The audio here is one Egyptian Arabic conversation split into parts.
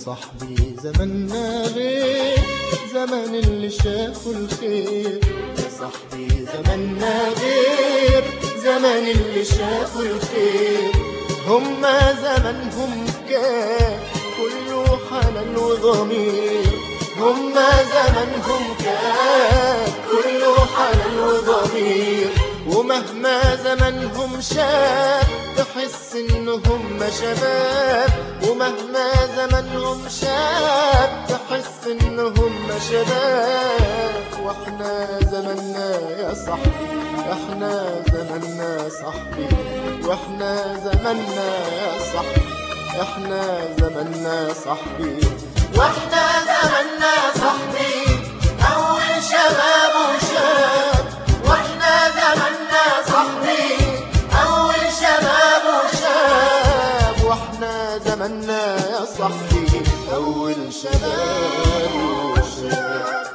صاحبي زماننا غير زمن اللي شافوا الخير يا صاحبي زماننا غير زمن اللي شافوا الخير هما زمنهم كان كله حنان وضمير هما زمنهم كان كله حنان وضمير ومهما زمنهم شاب تحس انهم شباب ومهما زمنهم شاب تحس انهم شباب واحنا زمننا يا صاحبي احنا زمننا صاحبي واحنا زمننا يا صاحبي احنا زمننا صاحبي واحنا زمننا صاحبي اول شباب وشاب واحنا زمننا صاحبي اول شباب وشاب واحنا زمننا يا صاحبي اول شباب وشاب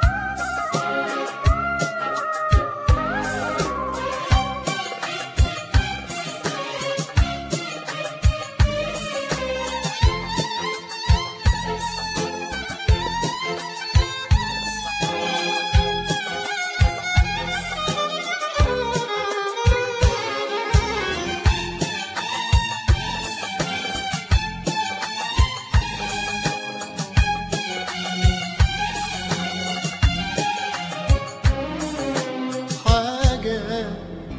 حاجة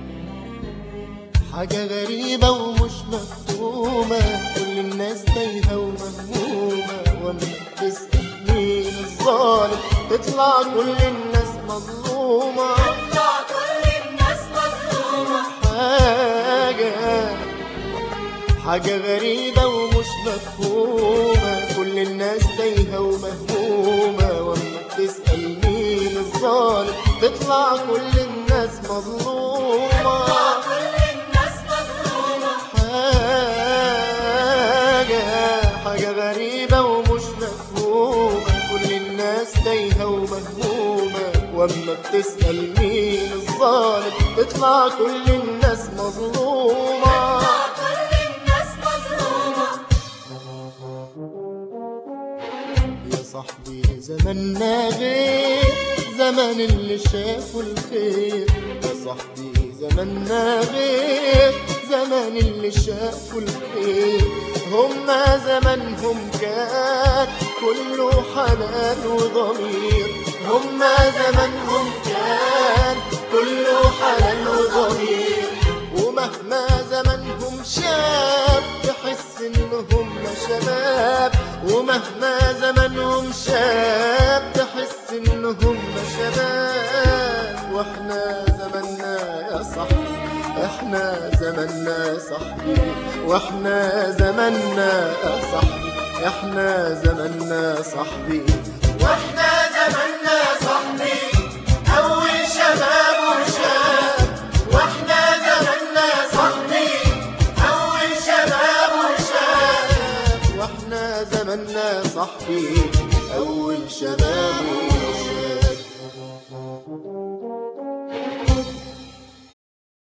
حاجة غريبة ومش مفهومة كل الناس تايهة ومهمومة وانا تسأل مين الظالم تطلع كل الناس مظلومة تطلع كل الناس مظلومة حاجة حاجة غريبة ومش مفهومة كل الناس تايهة ومهمومة واما تسأل مين الظالم تطلع كل الناس مظلومة تطلع كل الناس مظلومة حاجة حاجة غريبة ومش مفهومة كل الناس تايهة ومهمومة واما بتسأل مين الظالم تطلع كل الناس مظلومة تطلع كل الناس مظلومة يا صاحبي زماننا غير زمن اللي شافوا الخير يا صاحبي زماننا غير زمن اللي شافوا الخير هما زمنهم كان كله حنان وضمير هما زمنهم كان كله حنان وضمير ومهما زمنهم شاب تحس انهم شباب ومهما زمنهم شاب تحس انهم شباب واحنا زمننا يا صاحبي احنا زمننا صاحبي واحنا زمننا يا صاحبي احنا زمننا صاحبي واحنا زمننا صاحبي اول شباب وشاب واحنا زمننا صاحبي اول شباب وشاب واحنا زمننا صاحبي اول شباب